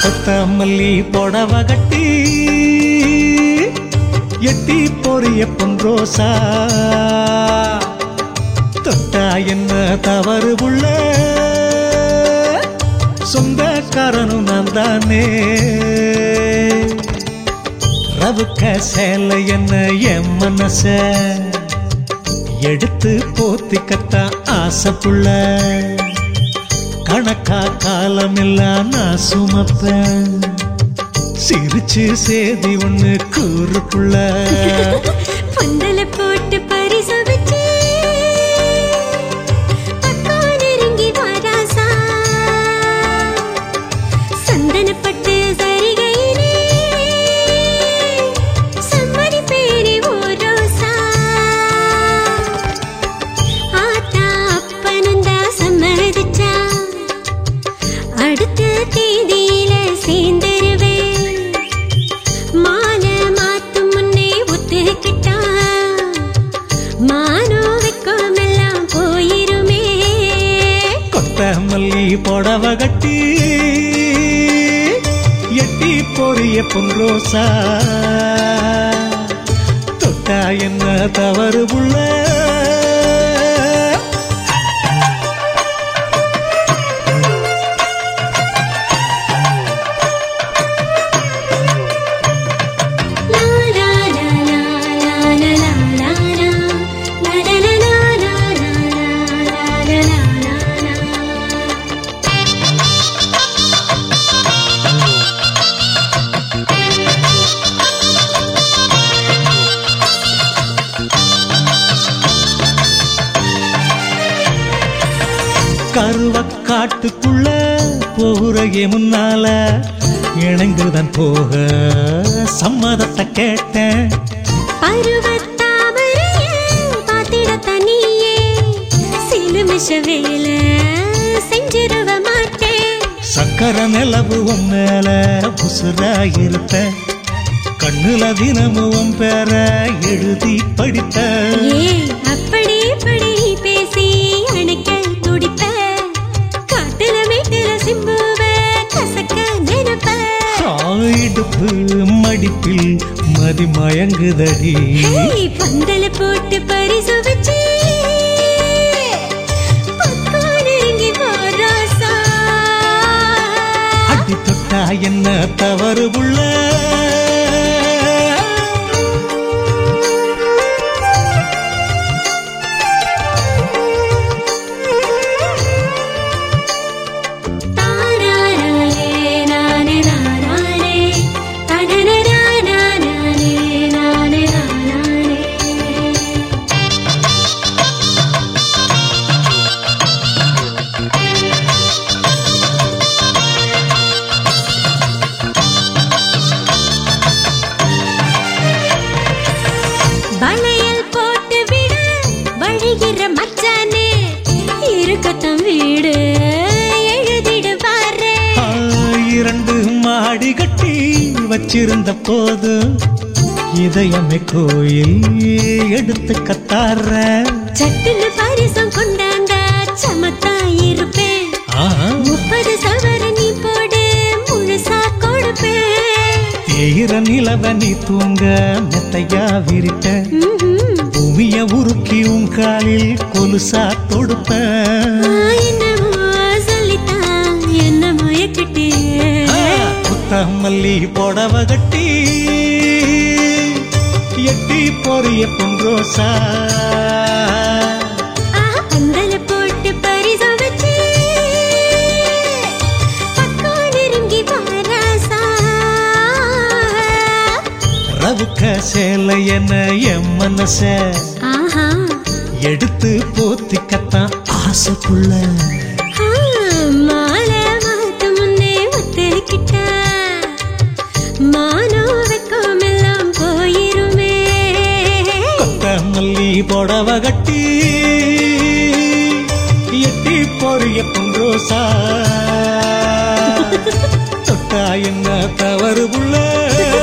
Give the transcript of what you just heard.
கொத்தமல்லி புடவ கட்டி எட்டி பொரிய பொன்ரோசா தொட்டா என்ன தவறு உள்ள சொந்தக்காரனும் நான் தானே ரவுக்க சேலை என்ன என் மனச எடுத்து போத்திக்கத்தான் ஆசைப்புள்ள கணக்கா காலமெல்லாம் நான் சுமப்பேன் சிரிச்சு சேதி ஒண்ணு கூறுக்குள்ள பந்தல போட்டு பரிசு வச்சு பக்கம் நெருங்கி வாராசா சந்தனப்பட்டு சரிகையிலே சம்மதி பேரி ஓரோசா ஆத்தா அப்பனுந்தா சம்மதிச்சா அடுத்த தேதியில சேர்ந்துருவேன் மாலை மாத்தும் முன்னே ஒத்துக்கிட்டா மானோ வெக்கமெல்லாம் போயிருமே கொத்தமல்லி புடவ கட்டி எட்டி பொரிய பொன்ரோசா தொட்டா என்ன தவறு உள்ள லா லா லா லா லா லா லா லா லா. லா லா லா லா லா லா லா லா லா லா லா. கருவக்காட்டுக்குள்ள போகிறே முன்னால இணைந்துதான் போக சம்மதத்தை கேட்டேன் பருவத்தாமரைய பாத்திட தனியே சிலுமிஷ வேல செஞ்சிருவ மாட்டேன் சக்கர நிலவு உன் மேல உசுராயிருப்பேன் கண்ணுல தினமும் உன் பேர எழுதி படித்த ஏய் அப்படி இப்படி பேசி அணைக்க துடிப்ப காட்டுல மேட்டுல சிம்புவ கசக்க நினைப்ப இடுப்பு மடிப்பில் மதி மயங்குதடி ஹேய், பந்தல போட்டு பரிசு வச்சு பக்கம் நெருங்கி வாராசா. அடி தொட்டா என்ன தவறு உள்ள தாராராலே, நானே நானானே. தடனரானானானே, நானே நானானே. வளையல் போட்டு விட வழிகிற மச்சானே இருக்கட்டும் வீடு எழுதிடுவாரே ஆ, இரண்டு மாடி கட்டி வச்சிருந்த போது இதயமே கோயில் எடுத்து கத்தார சட்டுன்னு பாரிசம் கொண்டாந்தா சமத்தா இருப்பேன் முப்பது சவர நீ போடு முழுசா கொடுப்பேன் தேயிற நிலவ நீ தூங்க மெத்தையா விரிட்ட ம்ஹும். பூமிய உருக்கி உன் காலில் கொலுசா தொடுப்ப ஆ, என்னமோ சொல்லித்தான் என்ன மயக்கிட்டே மல்லி புடவ கட்டி எட்டி பொரிய பொன்ரோசா ஆஹா, பந்தல போட்டு பரிசம் வச்சு பக்கம் நெருங்கி வாராசா. ரவுக்க சேலை என்ன என் மனச ஆஹா, எடுத்து போத்திக்கத்தான் ஆசைக்குள்ள ஆ, மாலை மாத்து முன்னே ஒத்துக்கிட்டா, மானோ வெக்கமெல்லாம் போயிருமே கொத்தமல்லி புடவ கட்டி எட்டி பொரிய பொன்ரோசா தொட்டா என்ன தவறு உள்ள